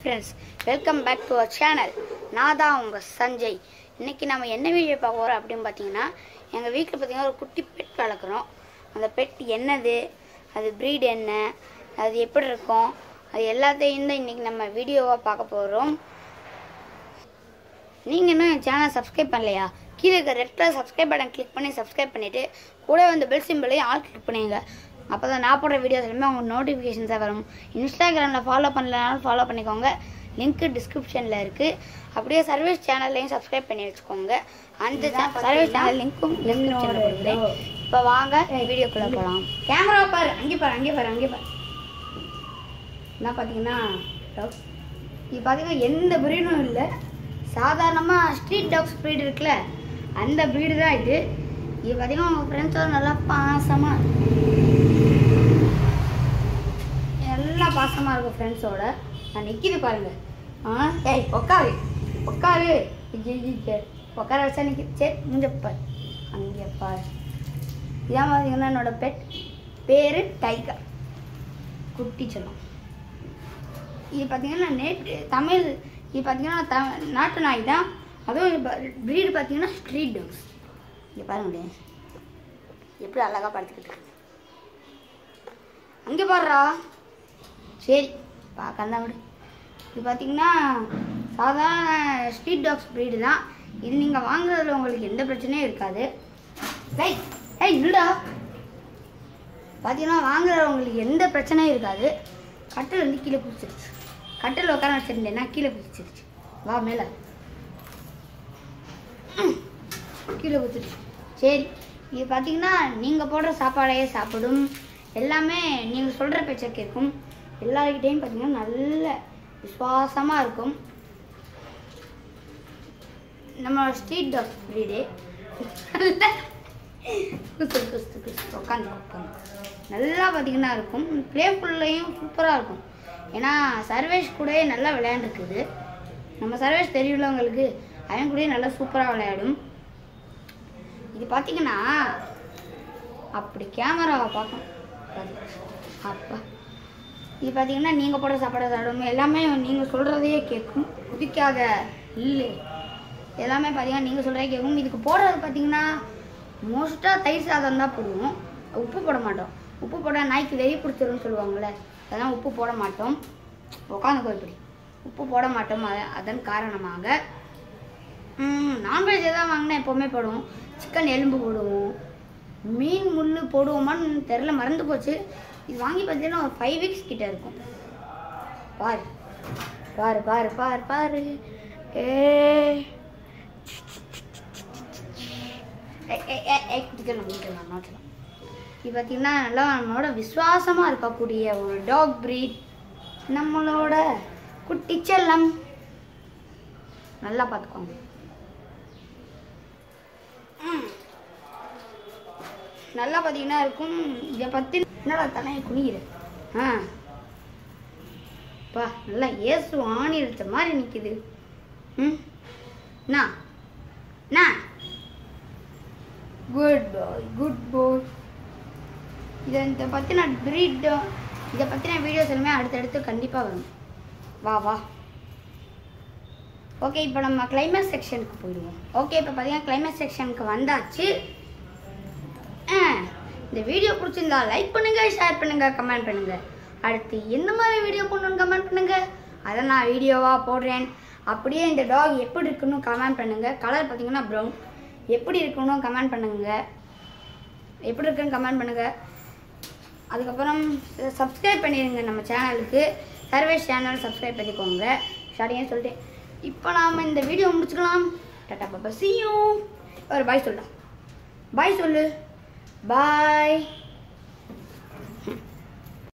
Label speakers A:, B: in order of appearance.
A: Friends welcome back to our channel நான் தான் உங்கள் சஞ்சய் இன்னைக்கு நம்ம என்ன வீடியோ பார்க்க போகிறோம் அப்படின்னு பார்த்தீங்கன்னா எங்கள் வீட்டில் பார்த்தீங்கன்னா ஒரு குட்டி பெட் வளர்க்குறோம் அந்த பெட் என்னது அது ப்ரீட் என்ன அது எப்படி இருக்கும் அது எல்லாத்தையும் தான் இன்றைக்கி நம்ம வீடியோவாக பார்க்க போகிறோம் நீங்கள் இன்னும் என் சேனலை சப்ஸ்கிரைப் பண்ணலையா கீழே இருக்க red colour subscribe button click பண்ணி சப்ஸ்கிரைப் பண்ணிவிட்டு கூட வந்து பெல் சிம்பிளையும் ஆல் கிளிக் பண்ணிடுங்க அப்போ தான் நான் போடுற வீடியோஸ் எல்லாமே உங்களுக்கு நோட்டிஃபிகேஷன்ஸாக வரும் இன்ஸ்டாகிராமில் ஃபாலோ பண்ணலனாலும் ஃபாலோ பண்ணிக்கோங்க லிங்க்கு டிஸ்கிரிப்ஷனில் இருக்குது அப்படியே சர்வீஸ் சேனல்லையும் சப்ஸ்கிரைப் பண்ணி வச்சுக்கோங்க அந்த சர்வீஸ் சேனல் லிங்க்கும் டிஸ்கிரிப்ஷனில் கொடுக்குறேன் இப்போ வாங்க வீடியோக்குள்ளே போகலாம் கேமரா பாரு அங்கே பாரு அங்கே பாரு அங்கே பாரு என்ன பார்த்தீங்கன்னா dogs. இது பார்த்தீங்கன்னா எந்த ப்ரீடும் இல்லை சாதாரணமாக ஸ்ட்ரீட் டாக்ஸ் ப்ரீடு இருக்குல்ல அந்த ப்ரீடு தான் இது இது பார்த்தீங்கன்னா உங்கள் ஃப்ரெண்ட்ஸோட நல்லா பாசமாக நல்லா பாசமாக இருக்கும் ஃப்ரெண்ட்ஸோட நான் நிற்கிது பாருங்க ஆ ஏய் உட்காரு உட்காரு ஐயே, ஐயே. உட்கார வச்சா நிற்கிது சரி இங்கே பாரு அங்கே பாரு இதான் பார்த்தீங்கன்னா என்னோட பெட் பேர் டைகர் குட்டி சொல்லும் இது பார்த்தீங்கன்னா நேற்று தமிழ் இது பார்த்தீங்கன்னா த நாட்டு நாய் தான் அதுவும் ப்ரீடு பார்த்தீங்கன்னா ஸ்ட்ரீட் டாக்ஸ் இங்கே பாருங்க எப்படி அழகாக படுத்துக்கிட்டு இருக்கு அங்கே பாடுறா சரி பார்க்க தான் விடு இது பார்த்தீங்கன்னா சாதாரண ஸ்ட்ரீட் டாக்ஸ் ப்ரீடு தான் இது நீங்கள் வாங்குறதுல உங்களுக்கு எந்த பிரச்சனையும் இருக்காது ஏய் ஏய் இல்லடா பார்த்தீங்கன்னா வாங்குறவங்களுக்கு எந்த பிரச்சனையும் இருக்காது கட்டில் வந்து கீழே குதிச்சிருச்சு கட்டில் உட்கார வச்சிருந்தேன்னா கீழே குதிச்சிருச்சு வா மேலே கீழே குதிச்சிருச்சு சரி இது பார்த்தீங்கன்னா நீங்கள் போடுற சாப்பாடையே சாப்பிடும் எல்லாமே நீங்கள் சொல்கிற பேச்சை கேட்கும் எல்லாருக்கிட்டையும் பார்த்தீங்கன்னா நல்ல விசுவாசமாக இருக்கும் நம்ம ஸ்ட்ரீட் டாக் ப்ரீடு குஸ்து குஸ்து குஸ்து உட்காந்து உட்காந்து நல்லா பார்த்தீங்கன்னா இருக்கும் ப்ளேஃபுல்லையும் சூப்பராக இருக்கும் ஏன்னா சர்வேஷ் கூடயே நல்லா விளையாண்டுருக்குது நம்ம சர்வேஷ் தெரியும்ல உங்களுக்கு அவன் கூடயே நல்லா சூப்பராக விளையாடும் இது பார்த்தீங்கன்னா அப்படி கேமராவை பார்க்கணும் அப்பா இது பார்த்தீங்கன்னா நீங்கள் போடுற சாப்பாடு சாப்பிடும் எல்லாமே நீங்கள் சொல்கிறதையே கேட்கும் குதிக்காத இல்லை எல்லாமே பார்த்தீங்கன்னா நீங்கள் சொல்கிறதே கேட்கும் இதுக்கு போடுறது பார்த்தீங்கன்னா மோஸ்ட்டாக தயிர் சாதம் தான் போடுவோம் உப்பு போட மாட்டோம் உப்பு போட நாய்க்கு வெறி பிடிச்சிரும்னு சொல்லுவாங்கள்ல அதெல்லாம் உப்பு போட மாட்டோம் உட்காந்துக்கோ இப்படி உப்பு போட மாட்டோம் அத- அதன் காரணமாக நான்வெஜ் எதாவது வாங்கினா எப்போவுமே போடுவோம் சிக்கன் எலும்பு போடுவோம் மீன் முள் போடுவோமான்னு தெரில மறந்து போச்சு இது வாங்கி பார்த்தீங்கன்னா ஒரு ஃபைவ் வீக்ஸ் கிட்ட இருக்கும் பாரு பாரு பாரு பாரு பாரு ஏ ஏய், ஏய், ஏய், ஏய், குடிக்கலாம் குடிக்கலாம் நோட்டலாம் இது பார்த்தீங்கன்னா நல்லா நம்மளோட விசுவாசமாக இருக்கக்கூடிய ஒரு டாக் breed நம்மளோட குட்டி செல்லம் நல்லா பார்த்துக்கோங்க ம். நல்லா பார்த்தீங்கன்னா இருக்கும் இதை பற்றி என்னடா தலையை குனிகிற ஆ பா நல்லா ஏசு ஆணி எடுத்த மாதிரி நிற்கிது ம் என்ன என்ன குட் பாய் குட் பாய் இதை இதை பற்றின ப்ரீட் இதை பற்றின வீடியோஸ் எல்லாமே அடுத்தடுத்து கண்டிப்பாக வரும் வா வா ஓகே இப்போ நம்ம கிளைமேக்ஸ் செக்ஷனுக்கு போயிடுவோம் ஓகே இப்போ பார்த்தீங்கன்னா கிளைமேக்ஸ் செக்ஷனுக்கு வந்தாச்சு ஆ, இந்த வீடியோ பிடிச்சிருந்தா லைக் பண்ணுங்க ஷேர் பண்ணுங்க கமெண்ட் பண்ணுங்க அடுத்து எந்த மாதிரி வீடியோ போடணும்னு கமெண்ட் பண்ணுங்க அதை நான் வீடியோவாக போடுறேன் அப்படியே இந்த டாக் எப்படி இருக்குன்னு கமெண்ட் பண்ணுங்க கலர் பார்த்தீங்கன்னா ப்ரௌன் எப்படி இருக்கணும் கமெண்ட் பண்ணுங்க எப்படி இருக்குன்னு கமெண்ட் பண்ணுங்க அதுக்கப்புறம் சப்ஸ்கிரைப் பண்ணிடுங்க நம்ம சேனலுக்கு சர்வேஸ் சேனல் சப்ஸ்கிரைப் பண்ணிக்கோங்க ஸ்டார்டிங்கே சொல்லிட்டேன் இப்போ நாம் இந்த வீடியோ முடிச்சுக்கலாம் டாட்டா பாப்பா சியும் ஒரு பாய் சொல்லலாம் பாய் சொல்லு பாய்